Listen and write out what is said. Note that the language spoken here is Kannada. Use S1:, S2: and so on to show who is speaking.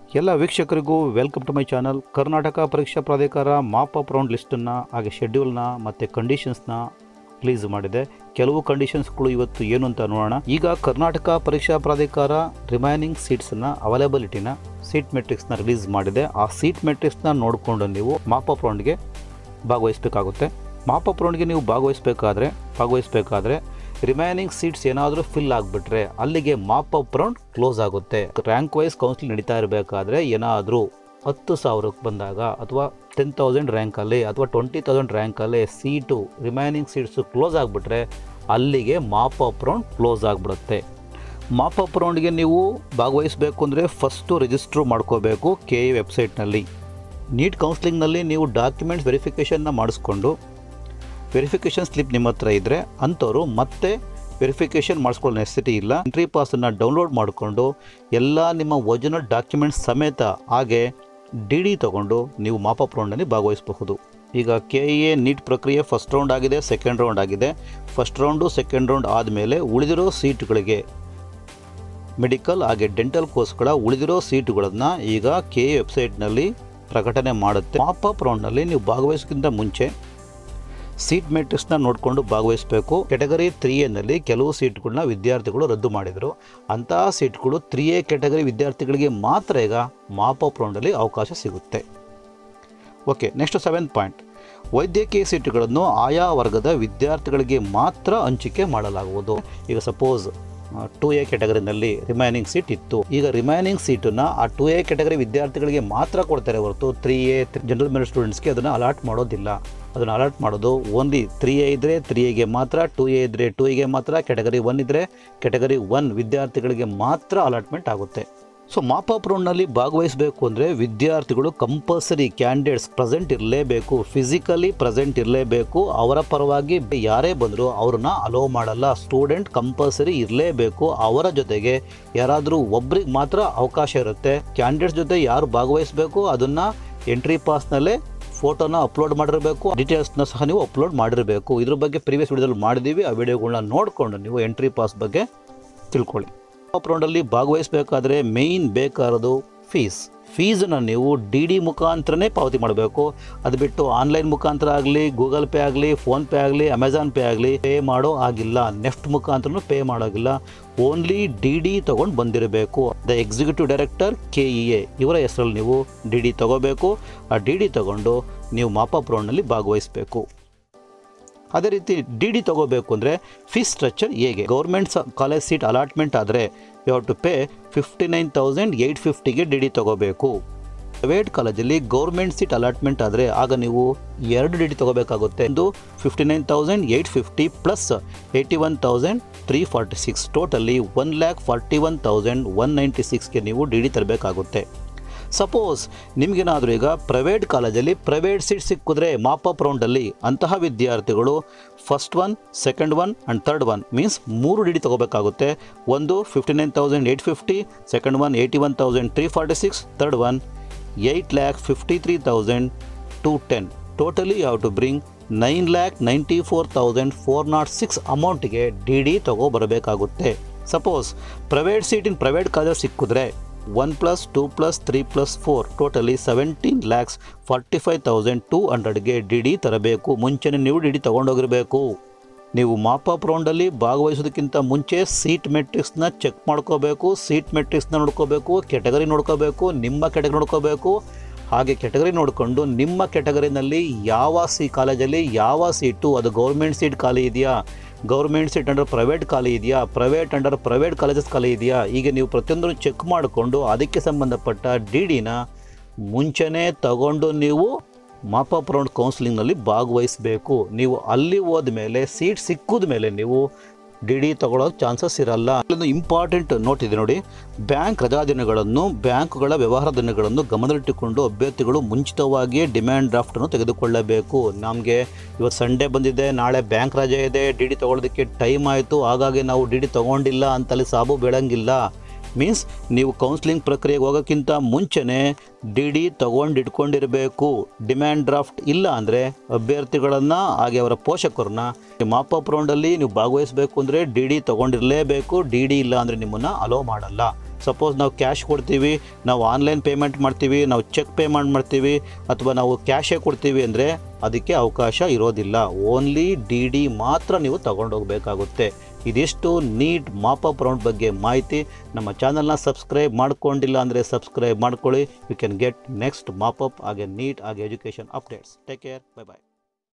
S1: ಎಲ್ಲ ವೀಕ್ಷಕರಿಗೂ welcome to my channel Karnataka ಪರೀಕ್ಷಾ ಪ್ರಾಧಿಕಾರ ಮಾಪ್ ಅಪ್ ರೌಂಡ್ ಲಿಸ್ಟನ್ನು ಹಾಗೆ ಶೆಡ್ಯೂಲ್ನ ಮತ್ತು ಕಂಡೀಷನ್ಸ್ನ ರಿಲೀಸ್ ಮಾಡಿದೆ ಕೆಲವು ಕಂಡೀಷನ್ಸ್ಗಳು ಇವತ್ತು ಏನು ಅಂತ ನೋಡೋಣ ಈಗ ಕರ್ನಾಟಕ ಪರೀಕ್ಷಾ ಪ್ರಾಧಿಕಾರ ರಿಮೈನಿಂಗ್ ಸೀಟ್ಸ್ನ ಅವೈಲಬಿಲಿಟಿನ ಸೀಟ್ ಮೆಟ್ರಿಕ್ಸ್ನ ರಿಲೀಸ್ ಮಾಡಿದೆ ಆ ಸೀಟ್ ಮೆಟ್ರಿಕ್ಸ್ನ ನೋಡಿಕೊಂಡು ನೀವು ಮಾಪ್ ಅಪ್ ರೌಂಡ್ಗೆ ಭಾಗವಹಿಸಬೇಕಾಗುತ್ತೆ ಮಾಪ್ ಅಪ್ ರೌಂಡ್ಗೆ ನೀವು ಭಾಗವಹಿಸಬೇಕಾದ್ರೆ ಭಾಗವಹಿಸಬೇಕಾದ್ರೆ ರಿಮೈನಿಂಗ್ ಸೀಟ್ಸ್ ಏನಾದರೂ ಫಿಲ್ ಆಗಿಬಿಟ್ರೆ ಅಲ್ಲಿಗೆ ಮಾಪ್ ಅಪ್ ರೌಂಡ್ ಕ್ಲೋಸ್ ಆಗುತ್ತೆ ರ್ಯಾಂಕ್ ವೈಸ್ ಕೌನ್ಸಿಲಿಂಗ್ ನಡೀತಾ ಇರಬೇಕಾದ್ರೆ ಏನಾದರೂ ಹತ್ತು ಸಾವಿರಕ್ಕೆ ಬಂದಾಗ ಅಥವಾ ಟೆನ್ ತೌಸಂಡ್ ರ್ಯಾಂಕಲ್ಲಿ ಅಥವಾ ಟ್ವೆಂಟಿ ತೌಸಂಡ್ ರ್ಯಾಂಕಲ್ಲಿ ಸೀಟು ರಿಮೈನಿಂಗ್ ಸೀಟ್ಸು ಕ್ಲೋಸ್ ಆಗಿಬಿಟ್ರೆ ಅಲ್ಲಿಗೆ ಮಾಪ್ ಅಪ್ ರೌಂಡ್ ಕ್ಲೋಸ್ ಆಗಿಬಿಡುತ್ತೆ ಮಾಪ್ ಅಪ್ ರೌಂಡ್ಗೆ ನೀವು ಭಾಗವಹಿಸಬೇಕು ಅಂದರೆ ಫಸ್ಟು ರಿಜಿಸ್ಟ್ರು ಮಾಡ್ಕೋಬೇಕು ಕೆ ಎ ವೆಬ್ಸೈಟ್ನಲ್ಲಿ ನೀಟ್ ಕೌನ್ಸ್ಲಿಂಗ್ನಲ್ಲಿ ನೀವು ಡಾಕ್ಯುಮೆಂಟ್ಸ್ ವೆರಿಫಿಕೇಷನ್ನ ಮಾಡಿಸ್ಕೊಂಡು ವೆರಿಫಿಕೇಷನ್ ಸ್ಲಿಪ್ ನಿಮ್ಮ ಹತ್ರ ಇದ್ದರೆ ಅಂಥವ್ರು ಮತ್ತೆ ವೆರಿಫಿಕೇಷನ್ ಮಾಡಿಸ್ಕೊಳ್ಳೋ ನೆಸೆಸಿಟಿ ಇಲ್ಲ ಎಂಟ್ರಿ ಪಾಸನ್ನು ಡೌನ್ಲೋಡ್ ಮಾಡಿಕೊಂಡು ಎಲ್ಲ ನಿಮ್ಮ ಒರಿಜಿನಲ್ ಡಾಕ್ಯುಮೆಂಟ್ಸ್ ಸಮೇತ ಹಾಗೆ ಡಿ ಡಿ ತೊಗೊಂಡು ನೀವು ಮಾಪಪ್ ರೌಂಡಲ್ಲಿ ಭಾಗವಹಿಸಬಹುದು ಈಗ ಕೆ ಎ ನೀಟ್ ಪ್ರಕ್ರಿಯೆ ಫಸ್ಟ್ ರೌಂಡ್ ಆಗಿದೆ ಸೆಕೆಂಡ್ ರೌಂಡ್ ಆಗಿದೆ ಫಸ್ಟ್ ರೌಂಡು ಸೆಕೆಂಡ್ ರೌಂಡ್ ಆದಮೇಲೆ ಉಳಿದಿರೋ ಸೀಟ್ಗಳಿಗೆ ಮೆಡಿಕಲ್ ಹಾಗೆ ಡೆಂಟಲ್ ಕೋರ್ಸ್ಗಳ ಉಳಿದಿರೋ ಸೀಟುಗಳನ್ನು ಈಗ ಕೆ ಎ ವೆಬ್ಸೈಟ್ನಲ್ಲಿ ಪ್ರಕಟಣೆ ಮಾಡುತ್ತೆ ಮಾಪಪ್ ರೌಂಡ್ನಲ್ಲಿ ನೀವು ಭಾಗವಹಿಸೋಕ್ಕಿಂತ ಮುಂಚೆ ಸೀಟ್ ಮೆಟ್ರಿಕ್ಸ್ನ ನೋಡಿಕೊಂಡು ಭಾಗವಹಿಸಬೇಕು ಕೆಟಗರಿ ತ್ರೀ ಎನಲ್ಲಿ ಕೆಲವು ಸೀಟ್ಗಳನ್ನ ವಿದ್ಯಾರ್ಥಿಗಳು ರದ್ದು ಮಾಡಿದರು ಅಂತಹ ಸೀಟ್ಗಳು ತ್ರೀ ಎ ಕೆಟಗರಿ ವಿದ್ಯಾರ್ಥಿಗಳಿಗೆ ಮಾತ್ರ ಈಗ ಮಾಪಪ್ ರೌಂಡಲ್ಲಿ ಅವಕಾಶ ಸಿಗುತ್ತೆ ಓಕೆ ನೆಕ್ಸ್ಟ್ ಸೆವೆಂತ್ ಪಾಯಿಂಟ್ ವೈದ್ಯಕೀಯ ಸೀಟುಗಳನ್ನು ಆಯಾ ವರ್ಗದ ವಿದ್ಯಾರ್ಥಿಗಳಿಗೆ ಮಾತ್ರ ಹಂಚಿಕೆ ಮಾಡಲಾಗುವುದು ಈಗ ಸಪೋಸ್ ಟು ಎ ಕೆಟಗರಿನಲ್ಲಿ ರಿಮೈನಿಂಗ್ ಸೀಟ್ ಇತ್ತು ಈಗ ರಿಮೈನಿಂಗ್ ಸೀಟನ್ನು ಆ ಟು ಎ ಕೆಟಗರಿ ವಿದ್ಯಾರ್ಥಿಗಳಿಗೆ ಮಾತ್ರ ಕೊಡ್ತಾರೆ ಹೊರತು ತ್ರೀ ಎ ಜನರಲ್ ಮೆರಿಟ್ ಸ್ಟೂಡೆಂಟ್ಸ್ಗೆ ಅದನ್ನು ಅಲಾಟ್ ಮಾಡೋದಿಲ್ಲ ಅದನ್ನು ಅಲಾಟ್ ಮಾಡೋದು ಓನ್ಲಿ ತ್ರೀ ಎ ಇದ್ದರೆ ತ್ರೀ ಎಗೆ ಮಾತ್ರ ಟು ಎ ಇದ್ದರೆ ಟು ಎಗೆ ಮಾತ್ರ ಕೆಟಗರಿ ಒನ್ ಇದ್ದರೆ ಕೆಟಗರಿ ಒನ್ ವಿದ್ಯಾರ್ಥಿಗಳಿಗೆ ಮಾತ್ರ ಅಲಾಟ್ಮೆಂಟ್ ಆಗುತ್ತೆ ಸೊ ಮಾಪಪ್ ರೌಂಡ್ನಲ್ಲಿ ಭಾಗವಹಿಸಬೇಕು ಅಂದರೆ ವಿದ್ಯಾರ್ಥಿಗಳು ಕಂಪಲ್ಸರಿ ಕ್ಯಾಂಡಿಡೇಟ್ಸ್ ಪ್ರೆಸೆಂಟ್ ಇರಲೇಬೇಕು ಫಿಸಿಕಲಿ ಪ್ರೆಸೆಂಟ್ ಇರಲೇಬೇಕು ಅವರ ಪರವಾಗಿ ಯಾರೇ ಬಂದರೂ ಅವ್ರನ್ನ ಅಲೋ ಮಾಡಲ್ಲ ಸ್ಟೂಡೆಂಟ್ ಕಂಪಲ್ಸರಿ ಇರಲೇಬೇಕು ಅವರ ಜೊತೆಗೆ ಯಾರಾದರೂ ಒಬ್ರಿಗೆ ಮಾತ್ರ ಅವಕಾಶ ಇರುತ್ತೆ ಕ್ಯಾಂಡಿಡೇಟ್ಸ್ ಜೊತೆ ಯಾರು ಭಾಗವಹಿಸಬೇಕು ಅದನ್ನು ಎಂಟ್ರಿ ಪಾಸ್ನಲ್ಲೇ ಫೋಟೋನ ಅಪ್ಲೋಡ್ ಮಾಡಿರಬೇಕು ಡೀಟೇಲ್ಸ್ನ ಸಹ ನೀವು ಅಪ್ಲೋಡ್ ಮಾಡಿರಬೇಕು ಇದ್ರ ಬಗ್ಗೆ ಪ್ರೀವಿಯಸ್ ವಿಡಿಯೋದಲ್ಲಿ ಮಾಡಿದ್ದೀವಿ ಆ ವಿಡಿಯೋಗಳನ್ನ ನೋಡಿಕೊಂಡು ನೀವು ಎಂಟ್ರಿ ಪಾಸ್ ಬಗ್ಗೆ ತಿಳ್ಕೊಳ್ಳಿ ಟಾಪ್ ರೌಂಡಲ್ಲಿ ಭಾಗವಹಿಸಬೇಕಾದ್ರೆ ಮೇಯ್ನ್ ಬೇಕಾಗೋದು ಫೀಸ್ ಫೀಸನ್ನು ನೀವು ಡಿ ಡಿ ಮುಖಾಂತರನೇ ಪಾವತಿ ಮಾಡಬೇಕು ಅದು ಬಿಟ್ಟು ಆನ್ಲೈನ್ ಮುಖಾಂತರ ಆಗಲಿ ಗೂಗಲ್ ಪೇ ಆಗಲಿ ಫೋನ್ಪೇ ಆಗಲಿ ಅಮೆಝಾನ್ ಪೇ ಆಗಲಿ ಪೇ ಮಾಡೋ ಆಗಿಲ್ಲ ನೆಫ್ಟ್ ಮುಖಾಂತರನೂ ಪೇ ಮಾಡೋಗಿಲ್ಲ ಓನ್ಲಿ ಡಿ ಡಿ ತೊಗೊಂಡು ಬಂದಿರಬೇಕು the executive director K E A ಇವರ ಹೆಸರಲ್ಲಿ ನೀವು ಡಿ ಡಿ ತೊಗೋಬೇಕು ಆ ಡಿ ಡಿ ತೊಗೊಂಡು ನೀವು ಮಾಪಪ್ ರೌಂಡ್ನಲ್ಲಿ ಭಾಗವಹಿಸಬೇಕು ಅದೇ ರೀತಿ ಡಿ ಡಿ ತೊಗೋಬೇಕು ಅಂದರೆ ಫೀಸ್ ಸ್ಟ್ರಕ್ಚರ್ ಹೇಗೆ ಗೌರ್ಮೆಂಟ್ ಕಾಲೇಜ್ ಸೀಟ್ ಅಲಾಟ್ಮೆಂಟ್ ಆದರೆ you have to pay fifty nine thousand eight ಫಿಫ್ಟಿಗೆ ಡಿ ಡಿ ತೊಗೋಬೇಕು ಪ್ರೈವೇಟ್ ಕಾಲೇಜಲ್ಲಿ ಗೌರ್ಮೆಂಟ್ ಸೀಟ್ ಅಲಾಟ್ಮೆಂಟ್ ಆದರೆ ಆಗ ನೀವು ಎರಡು ಡಿ ಡಿ ತೊಗೋಬೇಕಾಗುತ್ತೆ ಒಂದು fifty nine thousand eight fifty plus eighty one thousand three forty six totally one lakh forty one thousand one ninety ಸಿಕ್ಸ್ಗೆ ನೀವು ಡಿ ಡಿ ತರಬೇಕಾಗುತ್ತೆ ಸಪೋಸ್ ನಿಮಗೇನಾದರೂ ಈಗ ಪ್ರೈವೇಟ್ ಕಾಲೇಜಲ್ಲಿ ಪ್ರೈವೇಟ್ ಸೀಟ್ ಸಿಕ್ಕಿದ್ರೆ ಮಾಪಪ್ ರೌಂಡಲ್ಲಿ ಅಂತಹ ವಿದ್ಯಾರ್ಥಿಗಳು first one second one and third one means ಮೂರು ಡಿ ಡಿ ತೊಗೋಬೇಕಾಗುತ್ತೆ ಒಂದು fifty nine thousand eight fifty second one eighty one thousand three forty six third one eight lakh fifty three thousand two ten totally ಯಾವ to bring nine lakh ninety four thousand four naught six ಅಮೌಂಟಿಗೆ ಡಿ ಡಿ ತೊಗೊಬರಬೇಕಾಗುತ್ತೆ suppose private seat in private college ಸಿಕ್ಕಿದ್ರೆ one plus two plus three plus four totally seventeen lakhs forty five thousand two ಹಂಡ್ರೆಡ್ಗೆ ಡಿ ಡಿ ತರಬೇಕು ಮುಂಚೆನೇ ನೀವು ಡಿ ಡಿ ತೊಗೊಂಡೋಗಿರಬೇಕು ನೀವು ಮಾಪಪ್ ರೌಂಡಲ್ಲಿ ಭಾಗವಹಿಸೋದಕ್ಕಿಂತ ಮುಂಚೆ ಸೀಟ್ ಮೆಟ್ರಿಕ್ಸ್ನ ಚೆಕ್ ಮಾಡ್ಕೋಬೇಕು ಸೀಟ್ ಮೆಟ್ರಿಕ್ಸ್ನ ನೋಡ್ಕೋಬೇಕು ಕೆಟಗರಿ ನೋಡ್ಕೋಬೇಕು ನಿಮ್ಮ ಕೆಟಗರಿ ನೋಡ್ಕೋಬೇಕು ಹಾಗೆ ಕೆಟಗರಿ ನೋಡಿಕೊಂಡು ನಿಮ್ಮ ಕೆಟಗರಿನಲ್ಲಿ ಯಾವ ಸಿ ಕಾಲೇಜಲ್ಲಿ ಯಾವ ಸೀಟು ಅದು ಗೌರ್ಮೆಂಟ್ ಸೀಟ್ ಖಾಲಿ ಇದೆಯಾ ಗೌರ್ಮೆಂಟ್ ಸೀಟ್ ಅಂಡರ್ ಪ್ರೈವೇಟ್ ಖಾಲಿ ಇದೆಯಾ ಪ್ರೈವೇಟ್ ಅಂಡರ್ ಪ್ರೈವೇಟ್ ಕಾಲೇಜಸ್ ಖಾಲಿ ಇದೆಯಾ ಈಗ ನೀವು ಪ್ರತಿಯೊಂದನ್ನು ಚೆಕ್ ಮಾಡಿಕೊಂಡು ಅದಕ್ಕೆ ಸಂಬಂಧಪಟ್ಟ ಡಿ ಡಿನ ಮುಂಚೆನೇ ತಗೊಂಡು ನೀವು ಮಾಪಪ್ ರೌಂಡ್ ಕೌನ್ಸಿಲಿಂಗ್ನಲ್ಲಿ ಭಾಗವಹಿಸಬೇಕು ನೀವು ಅಲ್ಲಿ ಹೋದ ಮೇಲೆ ಸೀಟ್ ಸಿಕ್ಕಿದ ಮೇಲೆ ನೀವು ಡಿ ಡಿ ತಗೊಳ್ಳೋ ಚಾನ್ಸಸ್ ಇರಲ್ಲ ಇಲ್ಲೊಂದು ಇಂಪಾರ್ಟೆಂಟ್ ನೋಟ್ ಇದೆ ನೋಡಿ ಬ್ಯಾಂಕ್ ರಜಾ ದಿನಗಳನ್ನು ಬ್ಯಾಂಕ್ಗಳ ವ್ಯವಹಾರ ದಿನಗಳನ್ನು ಗಮನದಲ್ಲಿಟ್ಟುಕೊಂಡು ಅಭ್ಯರ್ಥಿಗಳು ಮುಂಚಿತವಾಗಿಯೇ ಡಿಮ್ಯಾಂಡ್ ಡ್ರಾಫ್ಟನ್ನು ತೆಗೆದುಕೊಳ್ಳಬೇಕು ನಮಗೆ ಇವತ್ತು ಸಂಡೇ ಬಂದಿದೆ ನಾಳೆ ಬ್ಯಾಂಕ್ ರಜೆ ಇದೆ ಡಿ ಡಿ ತೊಗೊಳೋದಕ್ಕೆ ಟೈಮ್ ಆಯಿತು ಹಾಗಾಗಿ ನಾವು ಡಿ ಡಿ ತೊಗೊಂಡಿಲ್ಲ ಅಂತಲ್ಲಿ ಸಾಬು ಬೀಳಂಗಿಲ್ಲ ಮೀನ್ಸ್ ನೀವು ಕೌನ್ಸ್ಲಿಂಗ್ ಪ್ರಕ್ರಿಯೆಗೆ ಹೋಗೋಕ್ಕಿಂತ ಮುಂಚೆನೇ ಡಿ ಡಿ ತೊಗೊಂಡು ಇಟ್ಕೊಂಡಿರಬೇಕು ಡಿಮ್ಯಾಂಡ್ ಡ್ರಾಫ್ಟ್ ಇಲ್ಲ ಅಂದರೆ ಅಭ್ಯರ್ಥಿಗಳನ್ನು ಹಾಗೆ ಅವರ ಪೋಷಕರನ್ನ ಮಾಪಪ್ ರೌಂಡಲ್ಲಿ ನೀವು ಭಾಗವಹಿಸಬೇಕು ಅಂದರೆ ಡಿ ಡಿ ತೊಗೊಂಡಿರಲೇಬೇಕು ಡಿ ಡಿ ಇಲ್ಲ ಅಂದರೆ ನಿಮ್ಮನ್ನು ಅಲೋ ಮಾಡಲ್ಲ ಸಪೋಸ್ ನಾವು ಕ್ಯಾಶ್ ಕೊಡ್ತೀವಿ ನಾವು ಆನ್ಲೈನ್ ಪೇಮೆಂಟ್ ಮಾಡ್ತೀವಿ ನಾವು ಚೆಕ್ ಪೇಮೆಂಟ್ ಮಾಡ್ತೀವಿ ಅಥವಾ ನಾವು ಕ್ಯಾಶೇ ಕೊಡ್ತೀವಿ ಅಂದರೆ ಅದಕ್ಕೆ ಅವಕಾಶ ಇರೋದಿಲ್ಲ ಓನ್ಲಿ ಡಿ ಡಿ ಮಾತ್ರ ನೀವು ತಗೊಂಡೋಗ್ಬೇಕಾಗುತ್ತೆ ಇದಿಷ್ಟು ನೀಟ್ ಮಾಪಪ್ ರೌಂಡ್ ಬಗ್ಗೆ ಮಾಹಿತಿ ನಮ್ಮ ಚಾನಲ್ನ ಸಬ್ಸ್ಕ್ರೈಬ್ ಮಾಡ್ಕೊಂಡಿಲ್ಲ ಅಂದರೆ ಸಬ್ಸ್ಕ್ರೈಬ್ ಮಾಡ್ಕೊಳ್ಳಿ you can get next mop up ಹಾಗೆ ನೀಟ್ ಹಾಗೆ education updates take care bye ಬಾಯ್